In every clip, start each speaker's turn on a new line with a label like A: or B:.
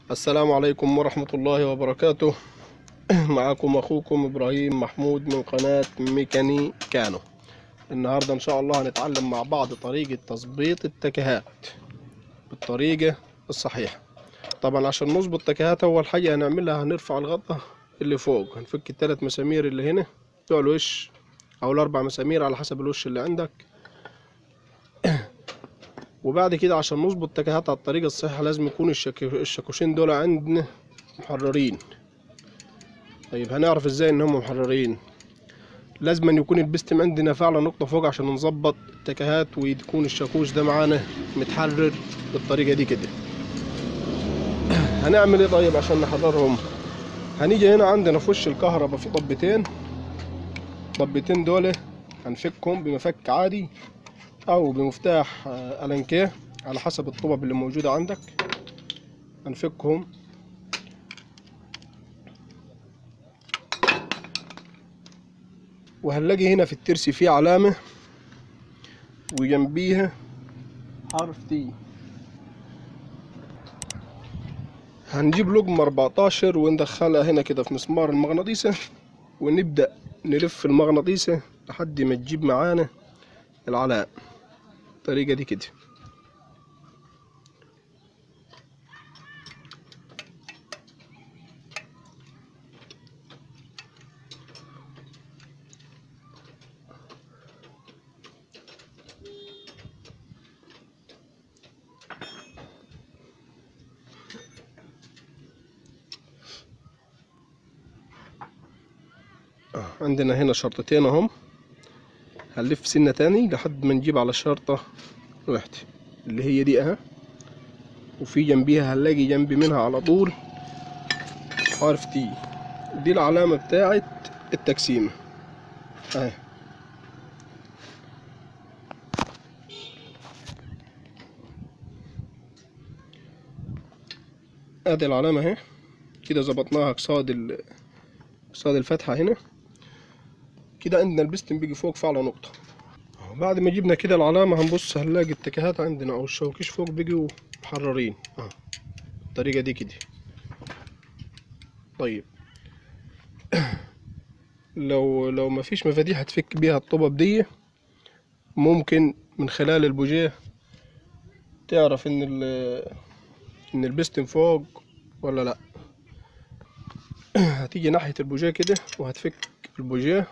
A: السلام عليكم ورحمة الله وبركاته معكم أخوكم إبراهيم محمود من قناة ميكاني كانو النهاردة إن شاء الله هنتعلم مع بعض طريقة تظبيط التكهات بالطريقة الصحيحة طبعا عشان نظبط تكهات أول حاجة هنعملها هنرفع الغطا اللي فوق هنفك الثلاث مسامير اللي هنا بتوع الوش أو الأربع مسامير على حسب الوش اللي عندك وبعد كده عشان نظبط تكهات على الطريقة الصحيحة لازم يكون الشك... الشاكوشين دول عندنا محررين طيب هنعرف ازاي ان هم محررين لازم أن يكون البستم عندنا فعلا نقطة فوق عشان نظبط التكهات ويكون الشاكوش ده معانا متحرر بالطريقة دي كده هنعمل ايه طيب عشان نحررهم هنيجي هنا عندنا في وش الكهرباء في طبتين طبتين دول هنفكهم بمفك عادي او بمفتاح آه، الانكيه على حسب الطبب اللي موجودة عندك هنفكهم وهنلاقي هنا في الترس فيه علامة وجنبيها حرف تي هنجيب لقمة 14 وندخلها هنا كده في مسمار المغناطيسة ونبدأ نلف المغناطيسة لحد ما تجيب معانا العلامة الطريقة دي كده آه، عندنا هنا شرطتين اهم هنلف سنة تاني لحد ما نجيب على الشرطة واحدة اللي هي دي اهي وفي جنبيها هنلاقي جنب منها على طول حرف تي دي العلامة بتاعت التقسيمة اهي ادي العلامة اهي كده ظبطناها قصاد ال قصاد الفتحة هنا كده عندنا البستم بيجي فوق في اعلى نقطة بعد ما جبنا كده العلامة هنبص هنلاقي التكهات عندنا او الشوكيش فوق بيجوا محررين اه الطريقة دي كده طيب لو لو مفيش مفاتيح هتفك بيها الطبب دي ممكن من خلال البوجيه تعرف ان ال ان البستم فوق ولا لا هتيجي ناحية البوجيه كده وهتفك البوجيه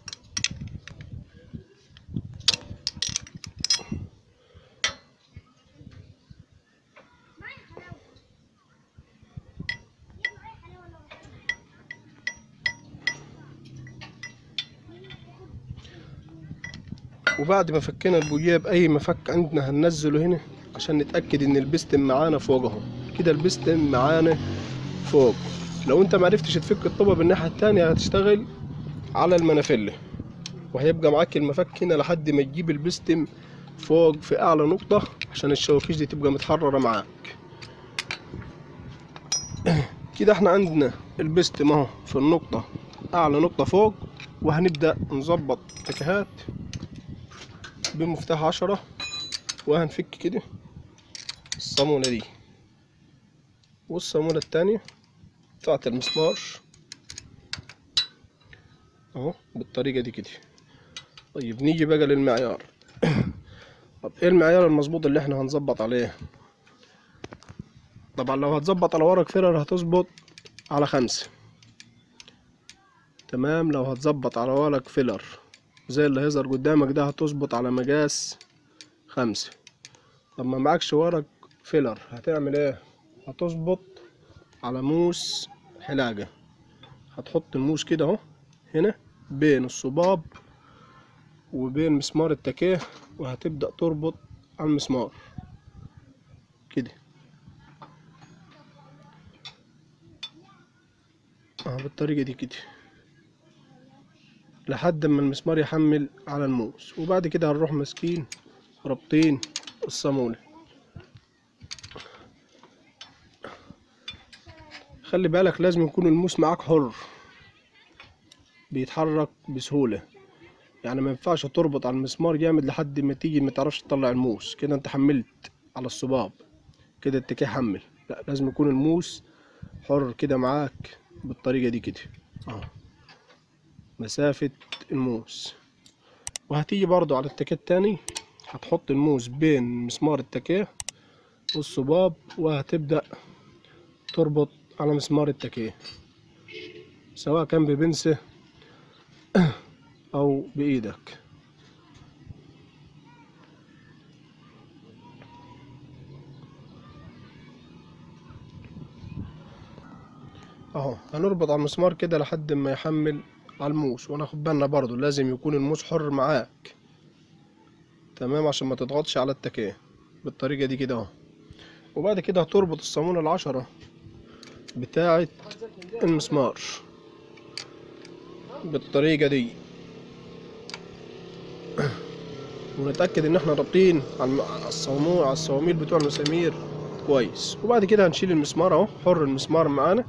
A: وبعد ما فكينا البوجيه بأي مفك عندنا هننزله هنا عشان نتأكد إن البستم معانا فوق اهو كده البستم معانا فوق لو انت معرفتش تفك الطوبة بالناحية التانية هتشتغل على المنافلة وهيبقى معاك المفك هنا لحد ما تجيب البستم فوق في أعلى نقطة عشان الشواكيش دي تبقى متحررة معاك كده احنا عندنا البستم اهو في النقطة أعلى نقطة فوق وهنبدأ نظبط تكهات بمفتاح عشرة وهنفك كده الصامولة دي والصامولة التانية بتاعت المسمار اهو بالطريقة دي كده طيب نيجي بقى للمعيار طب ايه المعيار المظبوط اللي احنا هنظبط عليه طبعا لو هتظبط على ورق فرر هتظبط على خمسة تمام لو هتظبط على ورق فيلر زي اللي هيظهر قدامك ده هتظبط على مقاس خمسة طب ما معكش ورق فيلر هتعمل ايه هتظبط على موس حلاقة هتحط الموس كده اهو هنا بين الصباب وبين مسمار التكيه وهتبدأ تربط على المسمار كده اه بالطريقة دي كده لحد ما المسمار يحمل على الموس وبعد كده هنروح ماسكين رابطين الصامولة خلي بالك لازم يكون الموس معاك حر بيتحرك بسهولة يعني ما ينفعش تربط على المسمار جامد لحد ما تيجي ما تعرفش تطلع الموس كده انت حملت على الصباب كده التكيه حمل لا لازم يكون الموس حر كده معاك بالطريقة دي كده اهو مسافة الموس وهتيجي برضو على التكيه التاني هتحط الموس بين مسمار التكيه والصباب وهتبدأ تربط على مسمار التكيه سواء كان ببنسة أو بإيدك اهو هنربط على المسمار كده لحد ما يحمل على الموس وناخد بالنا برضو لازم يكون الموس حر معاك تمام عشان ما تضغطش على التكيه بالطريقة دي كده اهو وبعد كده هتربط الصامولة العشرة بتاعة المسمار بالطريقة دي ونتأكد ان احنا رابطين على الم- على الصواميل على الصواميل بتوع المسامير كويس وبعد كده هنشيل المسمار اهو حر المسمار معانا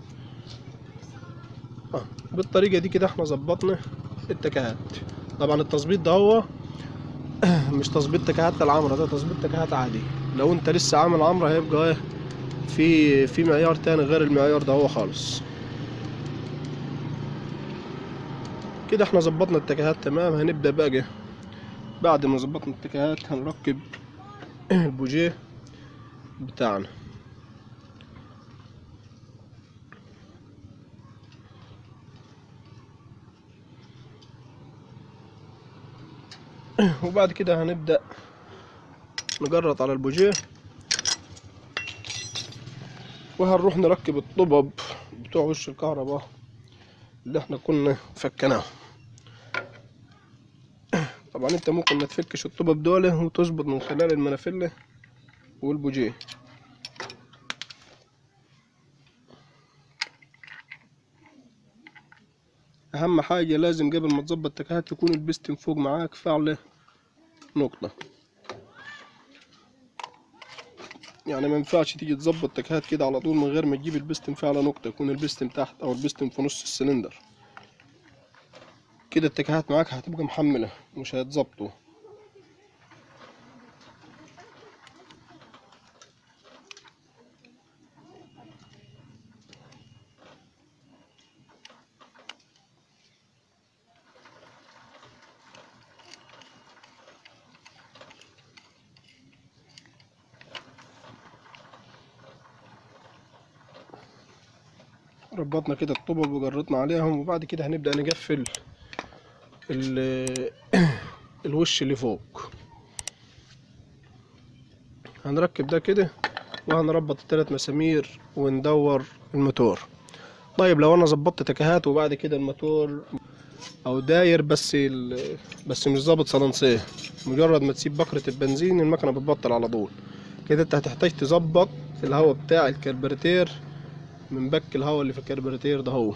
A: اه بالطريقة دي كده احنا ظبطنا التكهات طبعا التظبيط ده هو مش تظبيط تكهات العمرة ده تظبيط تكهات عادي لو انت لسه عامل عمرة هيبقى ايه في في معيار تاني غير المعيار ده هو خالص كده احنا ظبطنا التكهات تمام هنبدأ بقى بعد ما ظبطنا التكهات هنركب البوجيه بتاعنا وبعد كده هنبدأ نجرط على البوجيه وهنروح نركب الطبب بتوع وش الكهرباء اللي احنا كنا فكناه طبعا انت ممكن ما تفكش الطبب دول وتظبط من خلال المنافلة والبوجيه اهم حاجة لازم قبل ما تظبط تكهات يكون البستن فوق معاك فعله نقطة يعني ما ينفعش تيجي تظبط تكهات كده على طول من غير ما تجيب البستن فعله نقطة يكون البستن تحت او البستن في نص السلندر كده التكهات معاك هتبقى محملة مش هيتظبطوا ربطنا كده الطوبة وجرطنا عليهم وبعد كده هنبدأ نقفل ال- الوش اللي فوق هنركب ده كده وهنربط التلات مسامير وندور الموتور طيب لو انا ظبطت تكهات وبعد كده الموتور او داير بس ال... بس مش ظابط صلنسيه مجرد ما تسيب بكرة البنزين المكنة بتبطل على طول كده انت هتحتاج تظبط الهواء بتاع الكربراتير من بك الهواء اللي في الكربراتير ده هو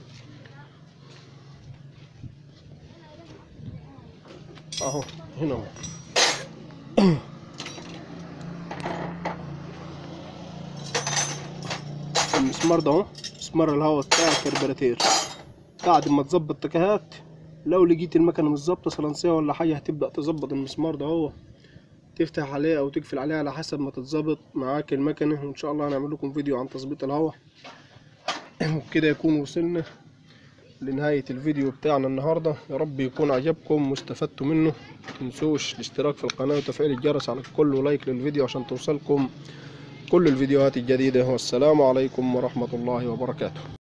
A: اهو هنا اهو المسمار ده اهو مسمار الهواء بتاع الكربراتير بعد ما تظبط تكهات لو لقيت المكنه مش ظابطه صلنسيه ولا حاجه هتبدا تظبط المسمار ده هو تفتح عليه او تقفل عليه على حسب ما تتظبط معاك المكنه وان شاء الله هنعمل لكم فيديو عن تظبيط الهواء وبكده يكون وصلنا لنهاية الفيديو بتاعنا النهاردة يا رب يكون عجبكم واستفدتوا منه متنسوش الاشتراك في القناة وتفعيل الجرس على الكل ولايك للفيديو عشان توصلكم كل الفيديوهات الجديدة والسلام عليكم ورحمة الله وبركاته